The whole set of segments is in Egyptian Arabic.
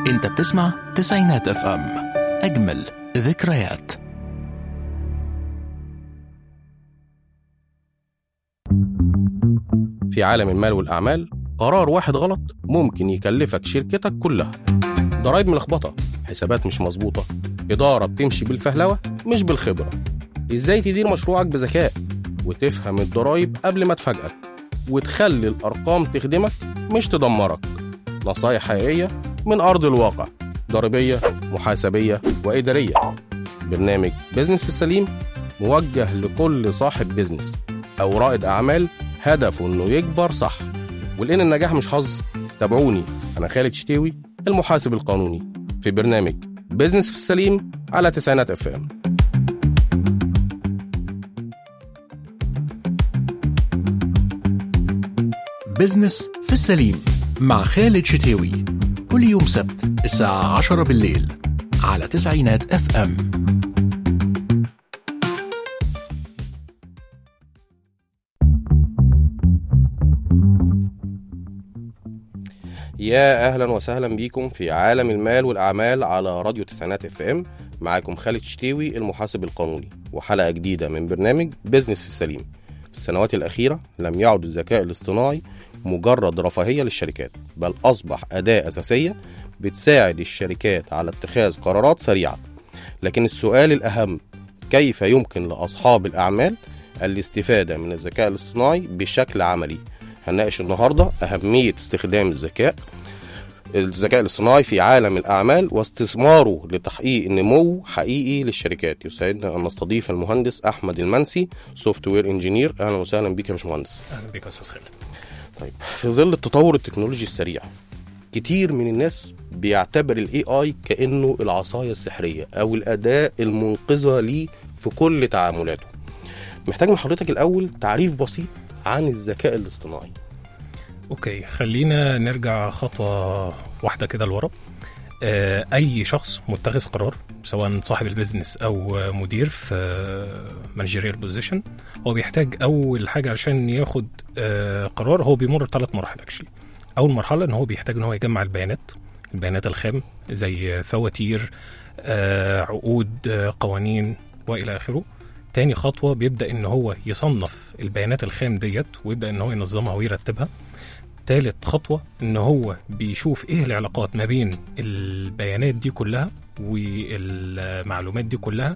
انت بتسمع تسعينات اف ام اجمل ذكريات في عالم المال والأعمال قرار واحد غلط ممكن يكلفك شركتك كلها ضرايب ملخبطة حسابات مش مظبوطة إدارة بتمشي بالفهلوة مش بالخبرة إزاي تدير مشروعك بذكاء وتفهم الضرايب قبل ما تفاجئك وتخلي الأرقام تخدمك مش تدمرك نصايح حقيقية من أرض الواقع ضريبية محاسبية وإدارية برنامج بيزنس في السليم موجه لكل صاحب بيزنس أو رائد أعمال هدفه إنه يكبر صح ولأن النجاح مش حظ تابعوني أنا خالد شتاوي المحاسب القانوني في برنامج بيزنس في السليم على تسعينات اف ام بزنس في السليم مع خالد شتاوي كل يوم سبت الساعة 10 بالليل على تسعينات اف ام يا اهلا وسهلا بيكم في عالم المال والاعمال على راديو تسعينات اف ام معاكم خالد شتاوي المحاسب القانوني وحلقه جديده من برنامج بيزنس في السليم في السنوات الاخيره لم يعد الذكاء الاصطناعي مجرد رفاهيه للشركات بل اصبح اداه اساسيه بتساعد الشركات على اتخاذ قرارات سريعه لكن السؤال الاهم كيف يمكن لاصحاب الاعمال الاستفاده من الذكاء الاصطناعي بشكل عملي هنناقش النهارده اهميه استخدام الذكاء الذكاء الاصطناعي في عالم الاعمال واستثماره لتحقيق نمو حقيقي للشركات يسعدنا ان نستضيف المهندس احمد المنسي سوفت وير انجينير اهلا وسهلا بيك يا باشمهندس اهلا بك يا استاذ خالد طيب في ظل التطور التكنولوجي السريع كتير من الناس بيعتبر الاي اي كانه العصايه السحريه او الاداه المنقذه ليه في كل تعاملاته محتاج من حضرتك الاول تعريف بسيط عن الذكاء الاصطناعي اوكي خلينا نرجع خطوه واحده كده لورا آه، اي شخص متخذ قرار سواء صاحب البيزنس او مدير في مانجيريال بوزيشن هو بيحتاج اول حاجه عشان ياخد آه، قرار هو بيمر بثلاث مراحل اكشلي اول مرحله ان هو بيحتاج ان هو يجمع البيانات البيانات الخام زي فواتير آه، عقود آه، قوانين والى اخره تاني خطوة بيبدأ إن هو يصنف البيانات الخام ديت ويبدأ إن هو ينظمها ويرتبها تالت خطوة إن هو بيشوف إيه العلاقات ما بين البيانات دي كلها والمعلومات دي كلها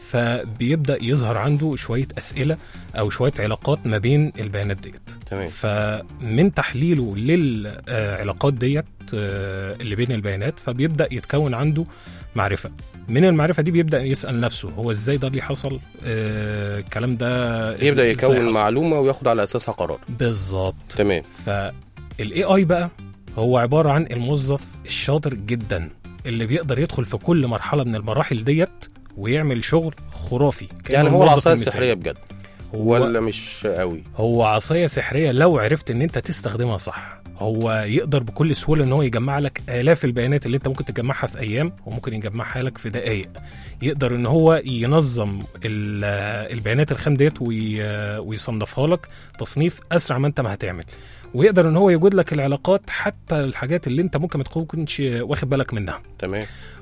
فبيبدأ يظهر عنده شوية أسئلة أو شوية علاقات ما بين البيانات ديت تمام فمن تحليله للعلاقات ديت آه، اللي بين البيانات فبيبدأ يتكون عنده معرفة من المعرفة دي بيبدأ يسأل نفسه هو ازاي ده اللي حصل آه، الكلام ده يبدا إزاي يكون حصل؟ معلومه وياخد على اساسها قرار بالظبط تمام فالاي اي بقى هو عبارة عن الموظف الشاطر جدا اللي بيقدر يدخل في كل مرحلة من المراحل ديت ويعمل شغل خرافي كأنه يعني هو الموظف العصايه المثالي. السحريه بجد هو ولا مش قوي هو عصاية سحرية لو عرفت ان انت تستخدمها صح هو يقدر بكل سهولة ان هو يجمع لك آلاف البيانات اللي انت ممكن تجمعها في ايام وممكن يجمعها لك في دقائق يقدر ان هو ينظم ال- البيانات الخام ديت وي- ويصنفها لك تصنيف اسرع ما انت ما هتعمل ويقدر ان هو يوجد لك العلاقات حتى الحاجات اللي انت ممكن ما تكونش واخد بالك منها تمام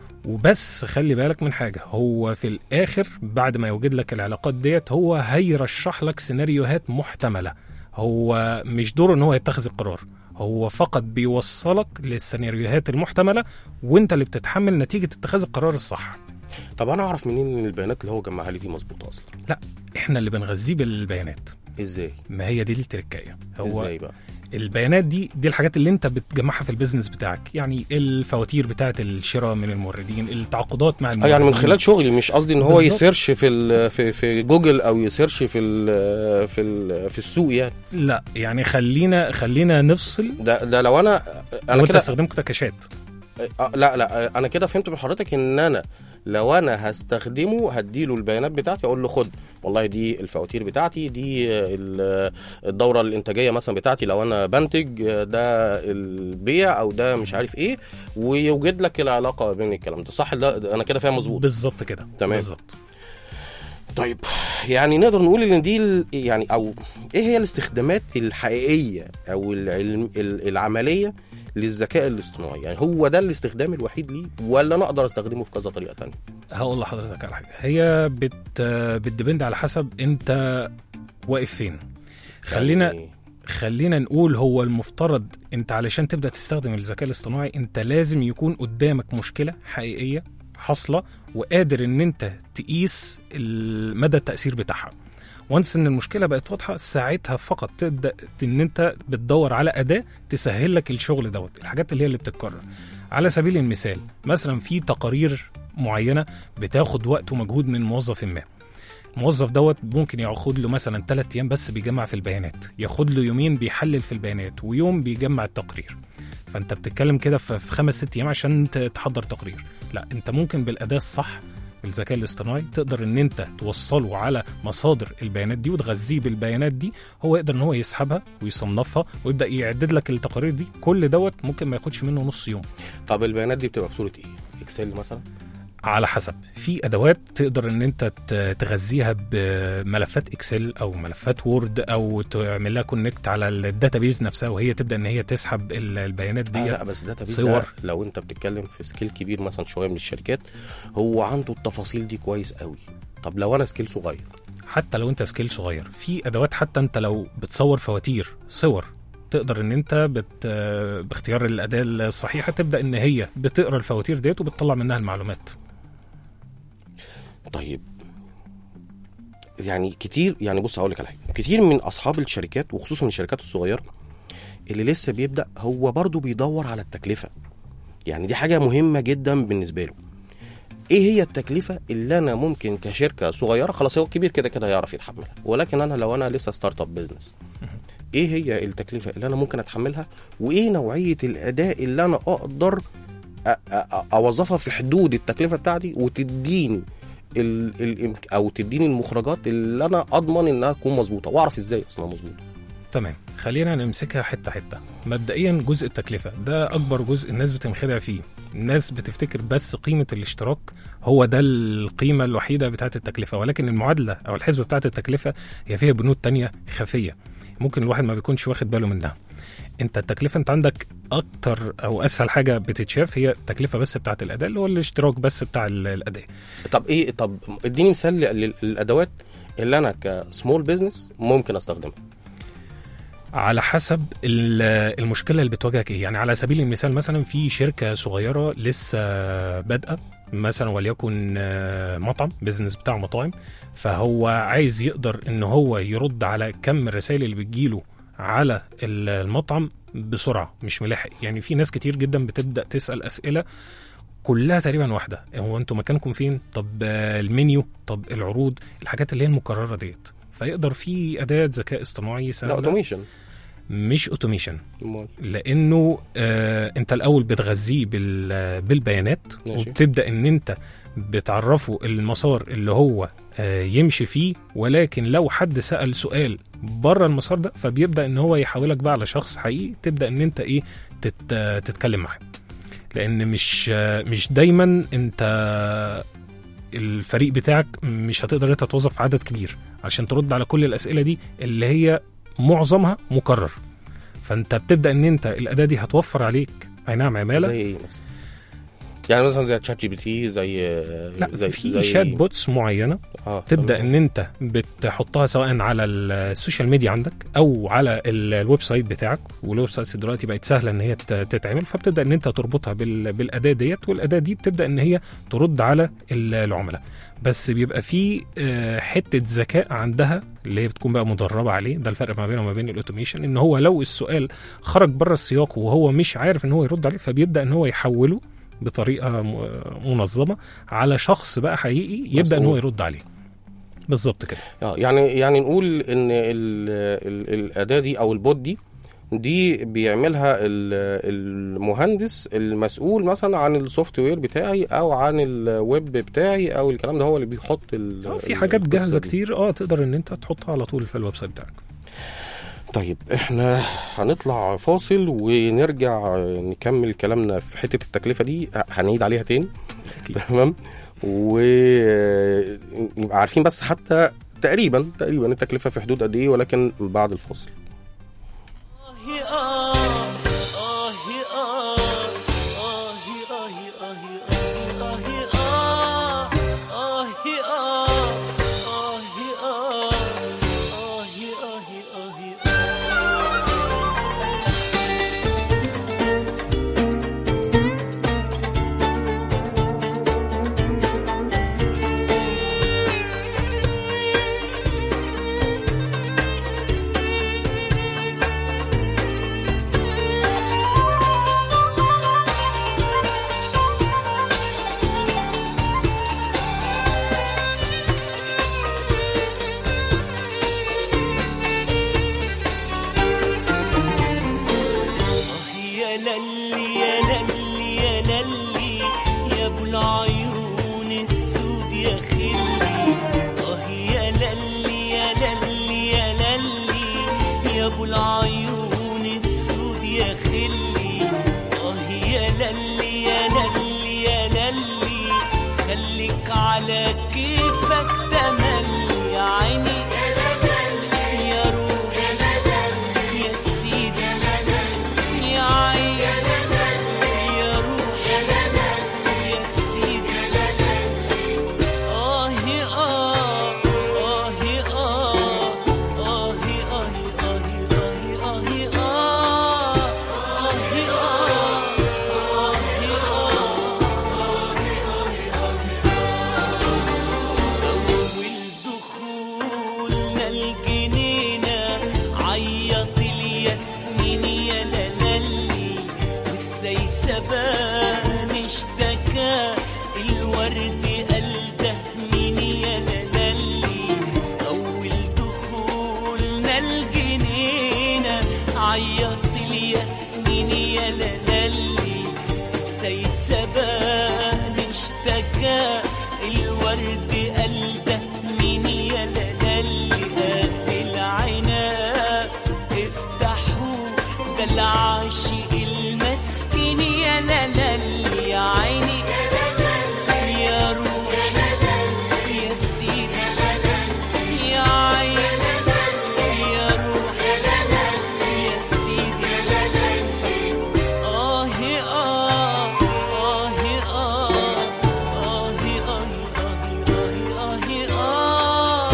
وبس خلي بالك من حاجة هو في الآخر بعد ما يوجد لك العلاقات ديت هو هيرشح لك سيناريوهات محتملة هو مش دوره ان هو يتخذ القرار هو فقط بيوصلك للسيناريوهات المحتملة وانت اللي بتتحمل نتيجة اتخاذ القرار الصح طب انا اعرف منين ان البيانات اللي هو جمعها لي دي مظبوطه اصلا احنا اللي بنغذيه بالبيانات ازاي ما هي دي التركايه هو ازاي بقى البيانات دي دي الحاجات اللي انت بتجمعها في البيزنس بتاعك يعني الفواتير بتاعه الشراء من الموردين التعاقدات مع اه الموردين يعني من خلال شغلي مش قصدي ان هو بالظبط. يسيرش في ال في في جوجل او يسيرش في ال في ال في السوق يعني لا يعني خلينا خلينا نفصل ده ده لو انا انا وانت كده استخدمت كاشات آه لا لا آه، انا كده فهمت من حضرتك ان انا لو انا هستخدمه هديله البيانات بتاعتي اقول له خد والله دي الفواتير بتاعتي دي آه، ال- الدوره الانتاجيه مثلا بتاعتي لو انا بنتج آه، ده البيع او ده مش عارف ايه ويوجد لك العلاقه بين الكلام ده صح ده ده انا كده فاهم مظبوط بالظبط كده تمام. بالظبط طيب يعني نقدر نقول ان دي ال- يعني او ايه هي الاستخدامات الحقيقيه او العلم ال- العمليه للذكاء الاصطناعي يعني هو ده الاستخدام الوحيد ليه ولا انا اقدر استخدمه في كذا طريقه تانية هقول لحضرتك على حاجه هي بت بتدبند على حسب انت واقف فين خلينا يعني خلينا نقول هو المفترض انت علشان تبدا تستخدم الذكاء الاصطناعي انت لازم يكون قدامك مشكله حقيقيه حاصله وقادر ان انت تقيس ال- مدى التاثير بتاعها وانس ان المشكله بقت واضحه ساعتها فقط تبدا ان انت بتدور على اداه تسهل لك الشغل دوت الحاجات اللي هي اللي بتتكرر على سبيل المثال مثلا في تقارير معينه بتاخد وقت ومجهود من موظف ما الموظف دوت ممكن ياخد له مثلا ثلاث ايام بس بيجمع في البيانات ياخد له يومين بيحلل في البيانات ويوم بيجمع التقرير فانت بتتكلم كده في في خمس ست ايام عشان ت- تحضر تقرير لا انت ممكن بالاداه الصح بالذكاء الاصطناعي تقدر ان انت توصله على مصادر البيانات دي وتغذيه بالبيانات دي هو يقدر ان هو يسحبها ويصنفها ويبدا يعدد لك التقارير دي كل دوت ممكن ما ياخدش منه نص يوم طب البيانات دي بتبقى في صوره ايه اكسل مثلا على حسب في ادوات تقدر ان انت ت- تغذيها بملفات اكسل او ملفات وورد او تعمل لها كونكت على الداتابيز نفسها وهي تبدا ان هي تسحب ال- البيانات دي آه لا بس ده صور. صور لو انت بتتكلم في سكيل كبير مثلا شويه من الشركات هو عنده التفاصيل دي كويس قوي طب لو انا سكيل صغير حتى لو انت سكيل صغير في ادوات حتى انت لو بتصور فواتير صور تقدر ان انت بت باختيار الاداه الصحيحه تبدا ان هي بتقرا الفواتير ديت وبتطلع منها المعلومات طيب يعني كتير يعني بص هقول لك على حاجه كتير من اصحاب الشركات وخصوصا الشركات الصغيره اللي لسه بيبدا هو برضه بيدور على التكلفه يعني دي حاجه مهمه جدا بالنسبه له ايه هي التكلفه اللي انا ممكن كشركه صغيره خلاص هو كبير كده كده هيعرف يتحملها ولكن انا لو انا لسه ستارت اب بزنس ايه هي التكلفه اللي انا ممكن اتحملها وايه نوعيه الاداء اللي انا اقدر أ- أ- اوظفها في حدود التكلفه بتاعتي وتديني ال ال او تديني المخرجات اللي انا اضمن انها تكون مظبوطه واعرف ازاي اصلا مظبوطه تمام خلينا نمسكها حته حته مبدئيا جزء التكلفه ده اكبر جزء الناس بتنخدع فيه الناس بتفتكر بس قيمه الاشتراك هو ده القيمه الوحيده بتاعه التكلفه ولكن المعادله او الحسبه بتاعه التكلفه هي فيها بنود تانية خفيه ممكن الواحد ما بيكونش واخد باله منها انت التكلفه انت عندك اكتر او اسهل حاجه بتتشاف هي التكلفه بس بتاعه الاداء اللي هو الاشتراك بس بتاع ال- الاداء طب ايه طب اديني مثال لل- للادوات اللي انا كسمول بزنس ممكن استخدمها على حسب ال- المشكله اللي بتواجهك ايه يعني على سبيل المثال مثلا في شركه صغيره لسه بادئه مثلا وليكن آه، مطعم بيزنس بتاع مطاعم فهو عايز يقدر ان هو يرد على كم الرسائل اللي بتجيله على ال- المطعم بسرعه مش ملاحق يعني في ناس كتير جدا بتبدا تسال اسئله كلها تقريبا واحده هو انتوا مكانكم فين طب آه، المنيو طب العروض الحاجات اللي هي المكرره ديت فيقدر في اداه ذكاء اصطناعي لا سهله اوتوميشن مش اوتوميشن أمال. لانه آه انت الاول بتغذيه بال- بالبيانات ماشي. وبتبدا ان انت بتعرفه المسار اللي هو آه يمشي فيه ولكن لو حد سال سؤال بره المسار ده فبيبدا ان هو يحولك بقى على شخص حقيقي تبدا ان انت ايه تت تتكلم معاه لان مش آه مش دايما انت الفريق بتاعك مش هتقدر انت توظف عدد كبير عشان ترد على كل الاسئله دي اللي هي معظمها مكرر فانت بتبدا ان انت الاداه دي هتوفر عليك اي نعم عماله زي ايه مثلا يعني مثلا زي تشات جي بي تي زي لا زي في زي شات بوتس معينه اه تبدا تمام. ان انت بتحطها سواء على السوشيال ميديا عندك او على ال- الويب سايت بتاعك والويب سايتس دلوقتي بقت سهله ان هي ت- تتعمل فبتبدا ان انت تربطها بال- بالاداه ديت والاداه دي بتبدا ان هي ترد على ال- العملاء بس بيبقى في آه، حته ذكاء عندها اللي هي بتكون بقى مدربه عليه ده الفرق ما بينه وما بين الاوتوميشن ان هو لو السؤال خرج بره السياق وهو مش عارف ان هو يرد عليه فبيبدا ان هو يحوله بطريقه م- منظمه على شخص بقى حقيقي يبدا ان هو مسؤول. يرد عليه بالظبط كده اه يعني يعني نقول ان ال ال الاداه دي او البوت دي دي بيعملها ال- المهندس المسؤول مثلا عن السوفت وير بتاعي او عن الويب بتاعي او الكلام ده هو اللي بيحط ال- اه في ال- حاجات القصة جاهزه دي. كتير اه تقدر ان انت تحطها على طول في الويب سايت بتاعك طيب احنا هنطلع فاصل ونرجع نكمل كلامنا في حته التكلفه دي هنعيد عليها تاني أكيد. تمام ونبقى عارفين بس حتى تقريبا تقريبا التكلفه في حدود قد ايه ولكن بعد الفاصل آه آه آه للي يا للي يا للي يا ابو العيون السود يا خلي اه يا للي يا للي يا للي يا ابو العيون السود يا خلي اه يا للي يا للي يا للي خليك على كيفك تملي يا عيني يا روح يا سيدي يا عين يا روح يا سيدي آه آه آه آه آه آه آه آه آه أول دخولنا الجنينة عيط الياسمين يا لالي والسيسبان اشتكى الورد قال ده مين يا لالي أول دخولنا الجنينة عيط الياسمين يا لالي السيسبان اشتكى الورد قال ده مين يا لالي قد العناب افتحوا ده العاشق المسكين يا لالي يا عيني يا روح يا سيدي يا عين يا روح يا سيدي آه آه آه آه آه آه آه آه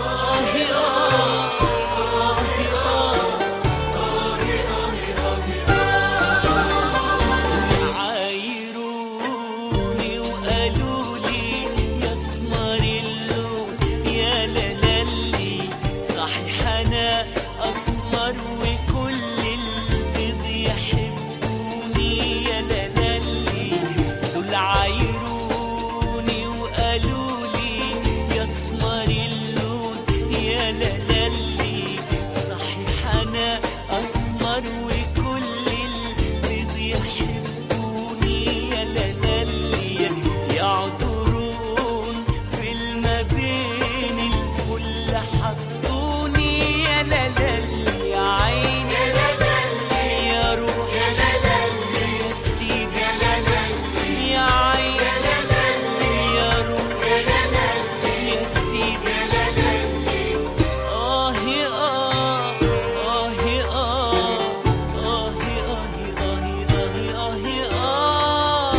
عايروني وقالوا لي يا اسمر اللون يا لالي صحيح انا اسمر وكل البيض يحبوني يا لالي دول عايروني وقالوا لي يا اسمر اللون يا لالي صحيح انا اسمر وكل البيض يحبوني يا لالي يعذرون في الما بين الفل حطوني يا لالي يا عيني يا روح يا سيدي يا عين يا روح يا سيدي آه آه آه آه آه آه آه آه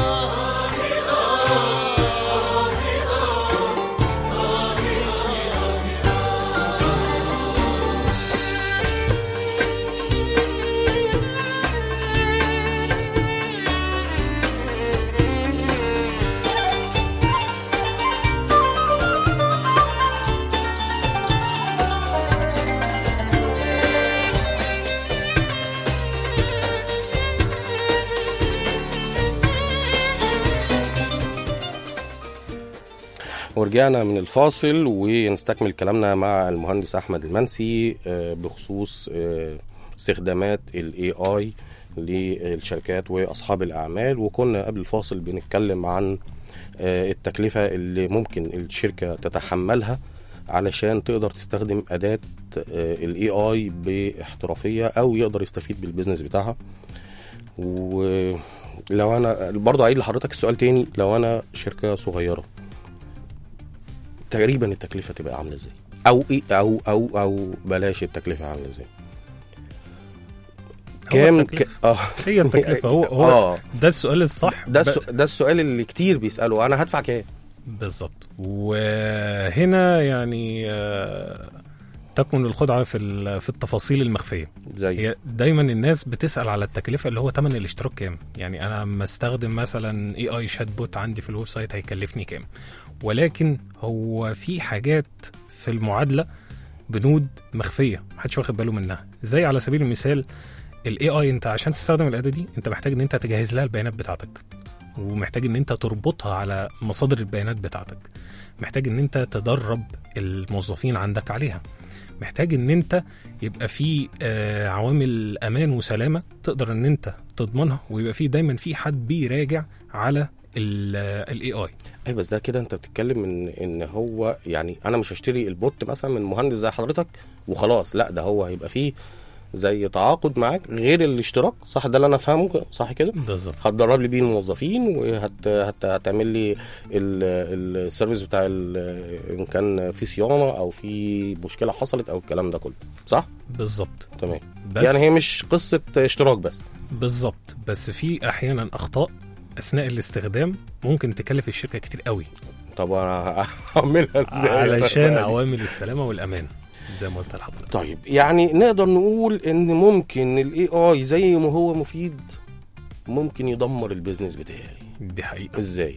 ورجعنا من الفاصل ونستكمل كلامنا مع المهندس احمد المنسي آه، بخصوص آه، استخدامات الاي اي للشركات واصحاب الاعمال وكنا قبل الفاصل بنتكلم عن آه، التكلفه اللي ممكن الشركه تتحملها علشان تقدر تستخدم اداه الاي اي باحترافيه او يقدر يستفيد بالبيزنس بتاعها ولو انا برضه عيد لحضرتك السؤال تاني لو انا شركه صغيره تقريبا التكلفه تبقى عامله ازاي او ايه او او او بلاش التكلفه عامله ازاي كام ك... التكلفة. اه هي التكلفه هو هو اه ده السؤال الصح ده ب- السو... ده السؤال اللي كتير بيسالوا انا هدفع كام بالظبط وهنا يعني آه، تكمن الخدعه في ال- في التفاصيل المخفيه زي هي دايما الناس بتسال على التكلفه اللي هو ثمن الاشتراك كام يعني انا لما استخدم مثلا اي اي شات بوت عندي في الويب سايت هيكلفني كام ولكن هو في حاجات في المعادله بنود مخفيه محدش واخد باله منها زي على سبيل المثال الاي اي انت عشان تستخدم الاداه دي انت محتاج ان انت تجهز لها البيانات بتاعتك ومحتاج ان انت تربطها على مصادر البيانات بتاعتك محتاج ان انت تدرب الموظفين عندك عليها محتاج ان انت يبقى في آه، عوامل امان وسلامه تقدر ان انت تضمنها ويبقى في دايما في حد بيراجع على الاي اي اي بس ده كده انت بتتكلم ان ان هو يعني انا مش هشتري البوت مثلا من مهندس زي حضرتك وخلاص لا ده هو هيبقى فيه زي تعاقد معاك غير الاشتراك صح ده اللي انا افهمه صح كده بالظبط هتدرب لي بيه الموظفين وهت هت... هتعمل لي ال... السيرفيس بتاع ال... ان كان في صيانه او في مشكله حصلت او الكلام ده كله صح بالظبط تمام بس يعني هي مش قصه اشتراك بس بالظبط بس في احيانا اخطاء اثناء الاستخدام ممكن تكلف الشركه كتير قوي طب انا هعملها ازاي علشان عوامل السلامه والامان زي ما قلت لحضرتك طيب يعني نقدر نقول ان ممكن الاي اي زي ما هو مفيد ممكن يدمر البيزنس بتاعي دي حقيقه ازاي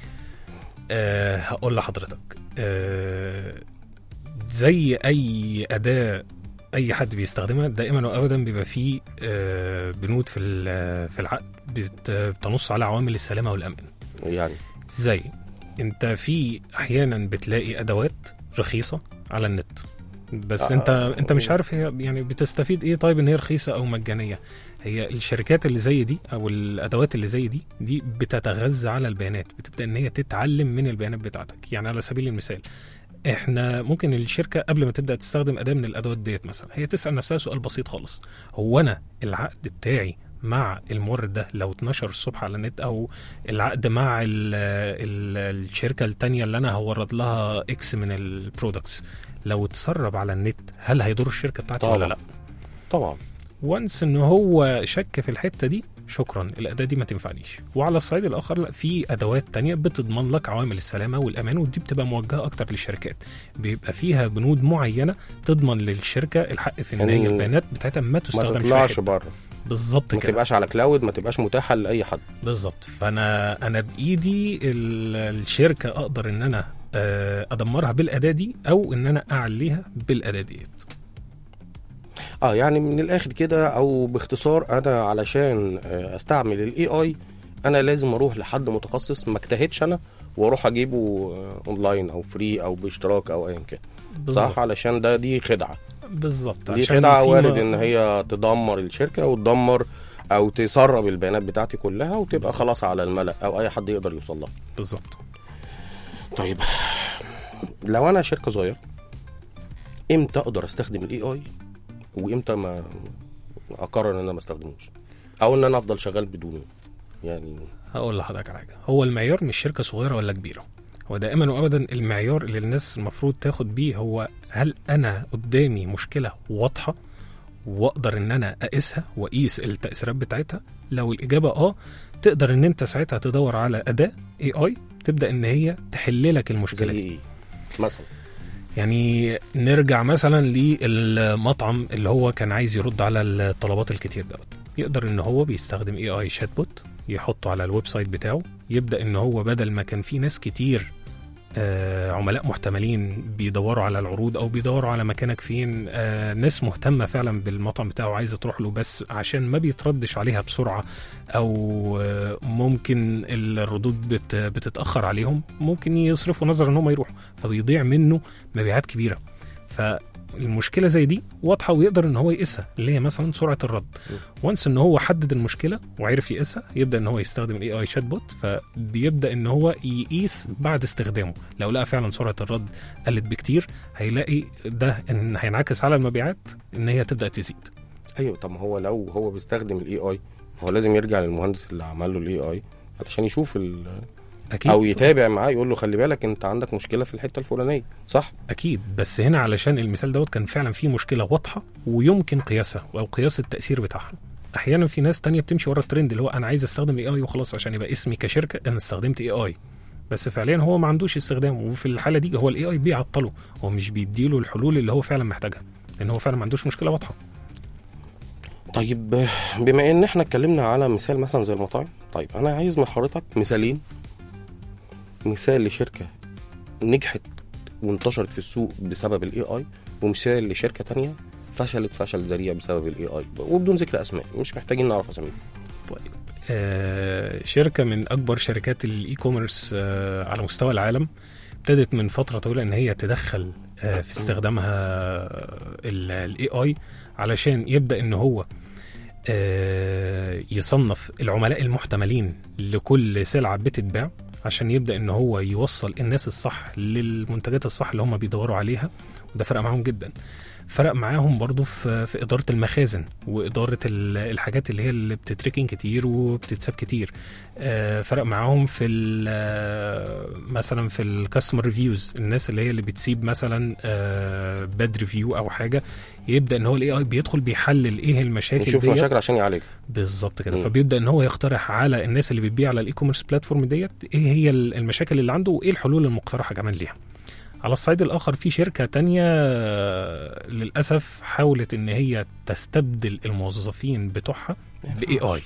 أه هقول لحضرتك أه زي اي اداه اي حد بيستخدمها دائما وابدا بيبقى فيه أه بنود في ال- في العقد بت- بتنص على عوامل السلامه والامان يعني زي انت في احيانا بتلاقي ادوات رخيصه على النت بس آه. انت انت مش عارف هي يعني بتستفيد ايه طيب ان هي رخيصه او مجانيه هي الشركات اللي زي دي او الادوات اللي زي دي دي بتتغذى على البيانات بتبدا ان هي تتعلم من البيانات بتاعتك يعني على سبيل المثال احنا ممكن الشركه قبل ما تبدا تستخدم اداه من الادوات ديت مثلا هي تسال نفسها سؤال بسيط خالص هو انا العقد بتاعي مع المورد ده لو اتنشر الصبح على النت او العقد مع ال ال الشركه التانية اللي انا هورد لها اكس من البرودكتس لو اتسرب على النت هل هيضر الشركه بتاعتي ولا طبعا. لا طبعا وانس ان هو شك في الحته دي شكرا الاداه دي ما تنفعنيش وعلى الصعيد الاخر لا في ادوات تانية بتضمن لك عوامل السلامه والامان ودي بتبقى موجهه اكتر للشركات بيبقى فيها بنود معينه تضمن للشركه الحق في ان يعني هي البيانات بتاعتها ما ما تستخدم في تطلعش حتة. بره بالظبط ما كده تبقاش على كلاود ما تبقاش متاحه لاي حد بالظبط فانا انا بايدي ال- الشركه اقدر ان انا آه، ادمرها بالاداه دي او ان انا اعليها بالاداه ديت اه يعني من الاخر كده او باختصار انا علشان آه، استعمل الاي اي انا لازم اروح لحد متخصص ما اجتهدش انا واروح اجيبه آه، اونلاين او فري او باشتراك او ايا كان صح علشان ده دي خدعه بالظبط دي عشان خدعه في وارد ما- ان هي تدمر الشركه وتدمر او تسرب البيانات بتاعتي كلها وتبقى خلاص على الملأ او اي حد يقدر يوصل لها بالظبط طيب لو انا شركه صغيره امتى اقدر استخدم الاي اي وامتى ما اقرر ان انا ما استخدموش او ان انا افضل شغال بدونه يعني هقول لحضرتك على حاجه هو المعيار مش شركه صغيره ولا كبيره هو دائما وابدا المعيار اللي الناس المفروض تاخد بيه هو هل انا قدامي مشكله واضحه واقدر ان انا اقيسها واقيس التاثيرات بتاعتها لو الاجابه اه تقدر ان انت ساعتها تدور على اداه اي اي تبدا ان هي تحل لك المشكله زي دي ايه مثلا يعني نرجع مثلا للمطعم اللي هو كان عايز يرد على الطلبات الكتير دوت يقدر ان هو بيستخدم اي اي شات بوت يحطه على الويب سايت بتاعه يبدا ان هو بدل ما كان في ناس كتير آه عملاء محتملين بيدوروا على العروض او بيدوروا على مكانك فين آه ناس مهتمه فعلا بالمطعم بتاعه عايزه تروح له بس عشان ما بيتردش عليها بسرعه او آه ممكن الردود بت بتتاخر عليهم ممكن يصرفوا نظر ان هم يروحوا فبيضيع منه مبيعات كبيره فالمشكله زي دي واضحه ويقدر ان هو يقيسها اللي هي مثلا سرعه الرد وانس ان هو حدد المشكله وعرف يقيسها يبدا ان هو يستخدم الاي اي شات بوت فبيبدا ان هو يقيس بعد استخدامه لو لقى فعلا سرعه الرد قلت بكتير هيلاقي ده ان هينعكس على المبيعات ان هي تبدا تزيد ايوه طب ما هو لو هو بيستخدم الاي اي هو لازم يرجع للمهندس اللي عمل له الاي اي علشان يشوف ال... اكيد او يتابع معاه يقول له خلي بالك انت عندك مشكله في الحته الفلانيه صح اكيد بس هنا علشان المثال دوت كان فعلا فيه مشكله واضحه ويمكن قياسها او قياس التاثير بتاعها احيانا في ناس تانية بتمشي ورا الترند اللي هو انا عايز استخدم اي اي وخلاص عشان يبقى اسمي كشركه انا استخدمت اي اي بس فعليا هو ما عندوش استخدام وفي الحاله دي هو الاي اي بيعطله هو مش بيديله الحلول اللي هو فعلا محتاجها لان هو فعلا ما عندوش مشكله واضحه طيب بما ان احنا اتكلمنا على مثال مثلا زي المطاعم طيب انا عايز من حضرتك مثالين مثال لشركه نجحت وانتشرت في السوق بسبب الاي اي ومثال لشركه تانية فشلت فشل ذريع بسبب الاي اي وبدون ذكر اسماء مش محتاجين نعرف اساميهم طيب آه، شركه من اكبر شركات الاي كوميرس آه، على مستوى العالم ابتدت من فتره طويله ان هي تدخل آه، في استخدامها الاي اي علشان يبدا ان هو آه، يصنف العملاء المحتملين لكل سلعه بتتباع عشان يبدا ان هو يوصل الناس الصح للمنتجات الصح اللي هم بيدوروا عليها وده فرق معاهم جدا فرق معاهم برضو في, في إدارة المخازن وإدارة ال- الحاجات اللي هي اللي بتتركن كتير وبتتساب كتير آه، فرق معاهم في ال- آه، مثلا في الكاستمر ريفيوز الناس اللي هي اللي بتسيب مثلا باد ريفيو او حاجه يبدا ان هو الاي اي بيدخل بيحلل ايه المشاكل يشوف ديت. مشاكل عشان يعالجها بالظبط كده مم. فبيبدا ان هو يقترح على الناس اللي بتبيع على الاي كوميرس بلاتفورم ديت ايه هي ال- المشاكل اللي عنده وايه الحلول المقترحه كمان ليها على الصعيد الاخر في شركه تانية آه، للاسف حاولت ان هي تستبدل الموظفين بتوعها باي اي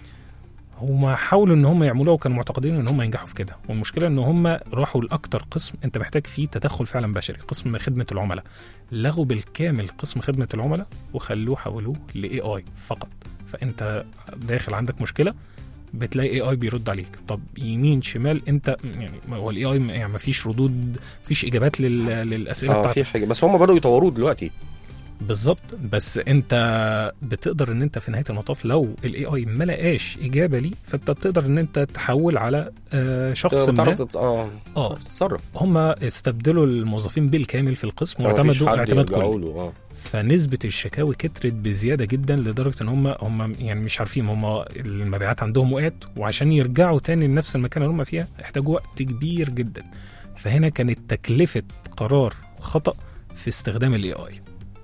هما حاولوا ان هم يعملوها وكانوا معتقدين ان هم ينجحوا في كده والمشكله ان هم راحوا لاكتر قسم انت محتاج فيه تدخل فعلا بشري قسم خدمه العملاء لغوا بالكامل قسم خدمه العملاء وخلوه حولوه لاي اي فقط فانت داخل عندك مشكله بتلاقي اي اي بيرد عليك طب يمين شمال انت يعني هو الاي اي يعني ما فيش ردود مفيش اجابات لل... للاسئله اه بتاعتك في حاجه بس هم بداوا يطوروه دلوقتي بالظبط بس انت بتقدر ان انت في نهايه المطاف لو الاي اي ما لقاش اجابه ليه فانت بتقدر ان انت تحول على آه، شخص ما تعرف تت- اه اه تعرف تتصرف هم استبدلوا الموظفين بالكامل في القسم ما فيش واعتمدوا حد اعتماد يرجعوا كلي له اه فنسبه الشكاوي كترت بزياده جدا لدرجه ان هم هم يعني مش عارفين هم المبيعات عندهم وقعت وعشان يرجعوا تاني لنفس المكان اللي هم فيها احتاجوا وقت كبير جدا فهنا كانت تكلفه قرار خطا في استخدام الاي اي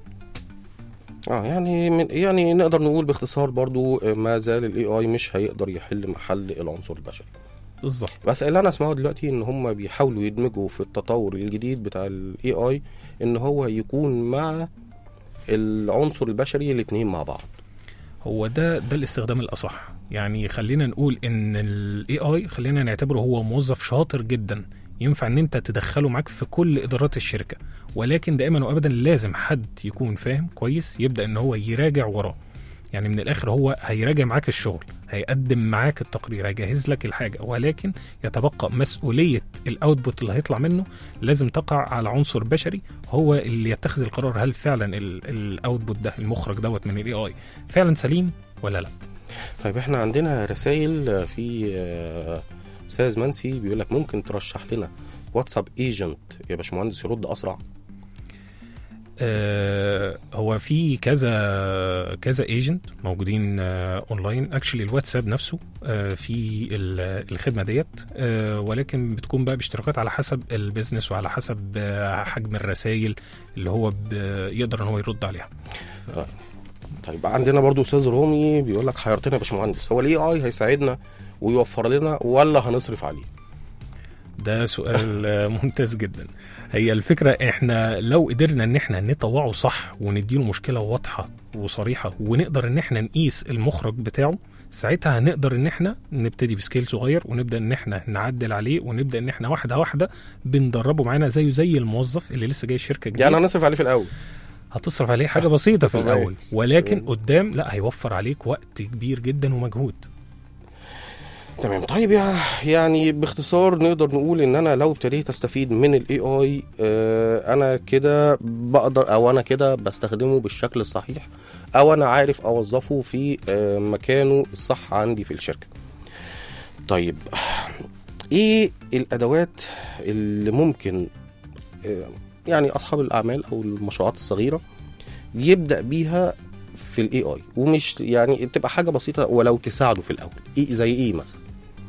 اه يعني من يعني نقدر نقول باختصار برضو آه، ما زال الاي اي مش هيقدر يحل محل العنصر البشري بالظبط بس اللي انا اسمعه دلوقتي ان هم بيحاولوا يدمجوا في التطور الجديد بتاع الاي اي ان هو يكون مع العنصر البشري الاثنين مع بعض هو ده ده الاستخدام الاصح يعني خلينا نقول ان الاي اي خلينا نعتبره هو موظف شاطر جدا ينفع ان انت تدخله معاك في كل ادارات الشركه ولكن دائما وابدا لازم حد يكون فاهم كويس يبدا ان هو يراجع وراه يعني من الاخر هو هيراجع معاك الشغل هيقدم معاك التقرير هيجهز لك الحاجه ولكن يتبقى مسؤوليه الاوتبوت اللي هيطلع منه لازم تقع على عنصر بشري هو اللي يتخذ القرار هل فعلا الاوتبوت ده المخرج دوت من الاي اي فعلا سليم ولا لا طيب احنا عندنا رسائل في آه، استاذ منسي بيقول لك ممكن ترشح لنا واتساب ايجنت يا باشمهندس يرد اسرع آه هو في كذا كذا ايجنت موجودين آه اونلاين اكشلي الواتساب نفسه آه في ال- الخدمه ديت آه ولكن بتكون بقى باشتراكات على حسب البيزنس وعلى حسب آه حجم الرسائل اللي هو ب- يقدر ان هو يرد عليها طيب عندنا برضو استاذ رومي بيقول لك حيرتنا يا باشمهندس هو الاي اي هيساعدنا ويوفر لنا ولا هنصرف عليه ده سؤال آه، ممتاز جدا هي الفكرة احنا لو قدرنا ان احنا نطوعه صح ونديله مشكلة واضحة وصريحة ونقدر ان احنا نقيس المخرج بتاعه ساعتها هنقدر ان احنا نبتدي بسكيل صغير ونبدا ان احنا نعدل عليه ونبدا ان احنا واحده واحده بندربه معانا زيه زي الموظف اللي لسه جاي الشركه جديد يعني هنصرف عليه في الاول هتصرف عليه حاجه بسيطه في تمام. الاول ولكن تمام. قدام لا هيوفر عليك وقت كبير جدا ومجهود تمام طيب يا يعني باختصار نقدر نقول ان انا لو ابتديت استفيد من الاي اي انا كده بقدر او انا كده بستخدمه بالشكل الصحيح او انا عارف اوظفه في آه، مكانه الصح عندي في الشركه طيب ايه الادوات اللي ممكن آه، يعني اصحاب الاعمال او المشروعات الصغيره يبدا بيها في الاي اي ومش يعني تبقى حاجه بسيطه ولو تساعده في الاول ايه زي ايه مثلا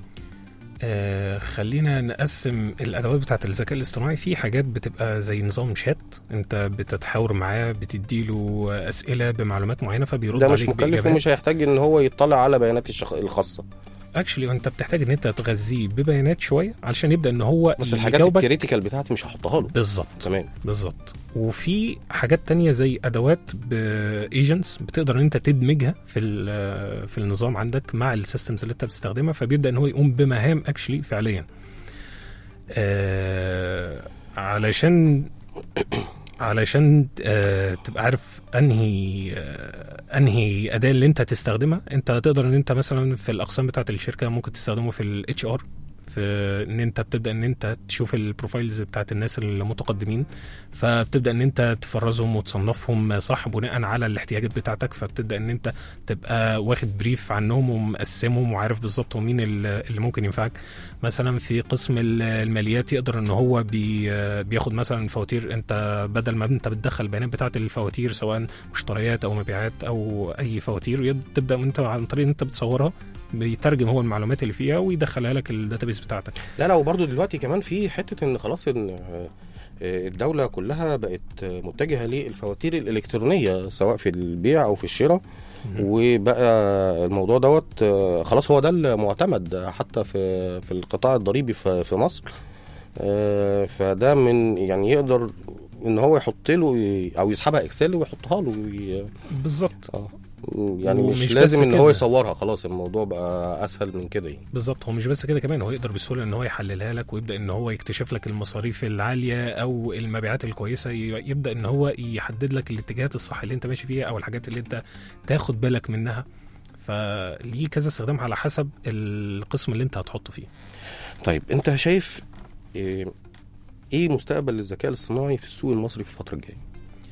آه خلينا نقسم الادوات بتاعت الذكاء الاصطناعي في حاجات بتبقى زي نظام شات انت بتتحاور معاه بتديله اسئله بمعلومات معينه فبيرد ده مش عليك مكلف بإجابات. ومش هيحتاج ان هو يطلع على بيانات الشخ... الخاصه اكشلي انت بتحتاج ان انت تغذيه ببيانات شويه علشان يبدا ان هو بس الحاجات يجاوبك الكريتيكال بتاعتي مش هحطها له بالظبط تمام بالظبط وفي حاجات تانية زي ادوات بايجنتس بتقدر ان انت تدمجها في ال- في النظام عندك مع السيستمز اللي انت بتستخدمها فبيبدا ان هو يقوم بمهام اكشلي فعليا آه علشان علشان آه، تبقى عارف انهي آه، انهي اداه اللي انت هتستخدمها انت تقدر ان انت مثلا في الاقسام بتاعه الشركه ممكن تستخدمه في الاتش ار في ان انت بتبدا ان انت تشوف البروفايلز بتاعت الناس المتقدمين فبتبدا ان انت تفرزهم وتصنفهم صح بناء على الاحتياجات بتاعتك فبتبدا ان انت تبقى واخد بريف عنهم ومقسمهم وعارف بالظبط هو مين ال- اللي ممكن ينفعك مثلا في قسم ال- الماليات يقدر ان هو بي بياخد مثلا فواتير انت بدل ما انت بتدخل البيانات بتاعت الفواتير سواء مشتريات او مبيعات او اي فواتير يد- تبدا انت عن طريق ان انت بتصورها بيترجم هو المعلومات اللي فيها ويدخلها لك الداتابيس بتاعتك لا لا وبرضه دلوقتي كمان في حته ان خلاص ان آه، آه، الدوله كلها بقت آه، متجهه للفواتير الالكترونيه سواء في البيع او في الشراء وبقى الموضوع دوت آه، خلاص هو ده المعتمد حتى في في القطاع الضريبي في في مصر آه، فده من يعني يقدر ان هو يحط له او يسحبها اكسل ويحطها له وي- بالظبط اه يعني ومش مش بس لازم ان هو كده. يصورها خلاص الموضوع بقى اسهل من كده يعني بالظبط هو مش بس كده كمان هو يقدر بسهوله ان هو يحللها لك ويبدا ان هو يكتشف لك المصاريف العاليه او المبيعات الكويسه ي- يبدا ان هو يحدد لك الاتجاهات الصح اللي انت ماشي فيها او الحاجات اللي انت تاخد بالك منها فليه كذا استخدام على حسب القسم اللي انت هتحطه فيه طيب انت شايف ايه, إيه مستقبل الذكاء الاصطناعي في السوق المصري في الفتره الجايه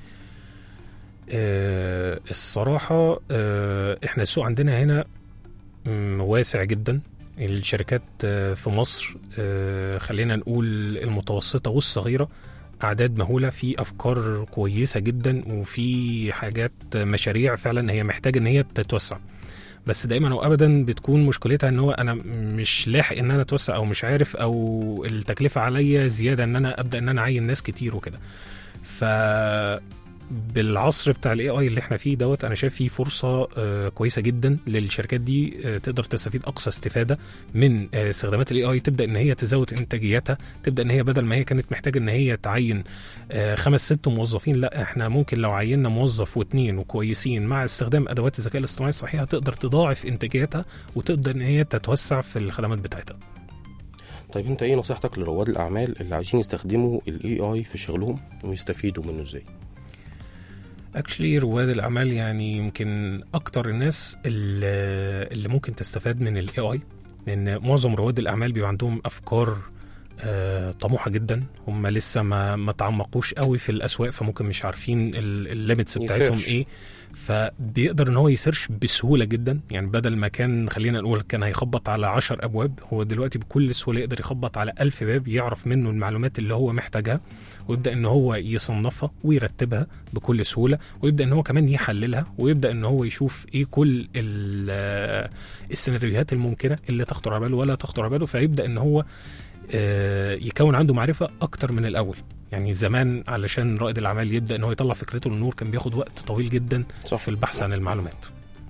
آه الصراحة آه احنا السوق عندنا هنا مم، واسع جدا الشركات آه في مصر آه خلينا نقول المتوسطة والصغيرة أعداد مهولة في أفكار كويسة جدا وفي حاجات آه، مشاريع فعلا هي محتاجة إن هي تتوسع بس دايما وابدا بتكون مشكلتها ان هو انا مش لاحق ان انا اتوسع او مش عارف او التكلفه عليا زياده ان انا ابدا ان انا اعين ناس كتير وكده ف بالعصر بتاع الاي اي اللي احنا فيه دوت انا شايف فيه فرصه آه، كويسه جدا للشركات دي آه، تقدر تستفيد اقصى استفاده من آه، استخدامات الاي اي تبدا ان هي تزود انتاجيتها تبدا ان هي بدل ما هي كانت محتاجه ان هي تعين آه، خمس ست موظفين لا احنا ممكن لو عيننا موظف واثنين وكويسين مع استخدام ادوات الذكاء الاصطناعي الصحيحه تقدر تضاعف انتاجيتها وتقدر ان هي تتوسع في الخدمات بتاعتها طيب انت ايه نصيحتك لرواد الاعمال اللي عايزين يستخدموا الاي اي في شغلهم ويستفيدوا منه ازاي اكشلي رواد الاعمال يعني يمكن اكتر الناس اللي, اللي ممكن تستفاد من الاي اي لان معظم رواد الاعمال بيبقى عندهم افكار آه، طموحه جدا هم لسه ما ما تعمقوش قوي في الاسواق فممكن مش عارفين الليميتس بتاعتهم يسيرش. ايه فبيقدر ان هو يسيرش بسهوله جدا يعني بدل ما كان خلينا نقول كان هيخبط على 10 ابواب هو دلوقتي بكل سهوله يقدر يخبط على 1000 باب يعرف منه المعلومات اللي هو محتاجها ويبدا ان هو يصنفها ويرتبها بكل سهوله ويبدا ان هو كمان يحللها ويبدا ان هو يشوف ايه كل ال- السيناريوهات الممكنه اللي تخطر على باله ولا تخطر على باله فيبدا ان هو آه، يكون عنده معرفه اكتر من الاول يعني زمان علشان رائد الاعمال يبدا ان هو يطلع فكرته للنور كان بياخد وقت طويل جدا صح. في البحث عن المعلومات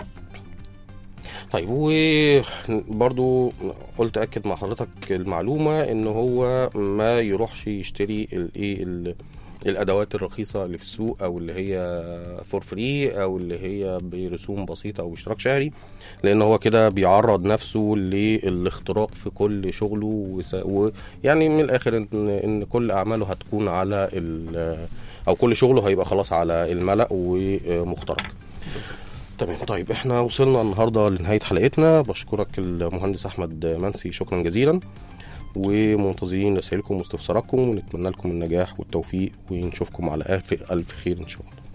طيب وبرضو قلت اكد مع حضرتك المعلومه ان هو ما يروحش يشتري الايه ال- الادوات الرخيصه اللي في السوق او اللي هي فور فري او اللي هي برسوم بسيطه او باشتراك شهري لان هو كده بيعرض نفسه للاختراق في كل شغله وس- ويعني من الاخر ان ان كل اعماله هتكون على ال- او كل شغله هيبقى خلاص على الملأ ومخترق تمام طيب احنا وصلنا النهارده لنهايه حلقتنا بشكرك المهندس احمد منسي شكرا جزيلا ومنتظرين رسائلكم واستفساراتكم ونتمنى لكم النجاح والتوفيق ونشوفكم على الف الف خير ان شاء الله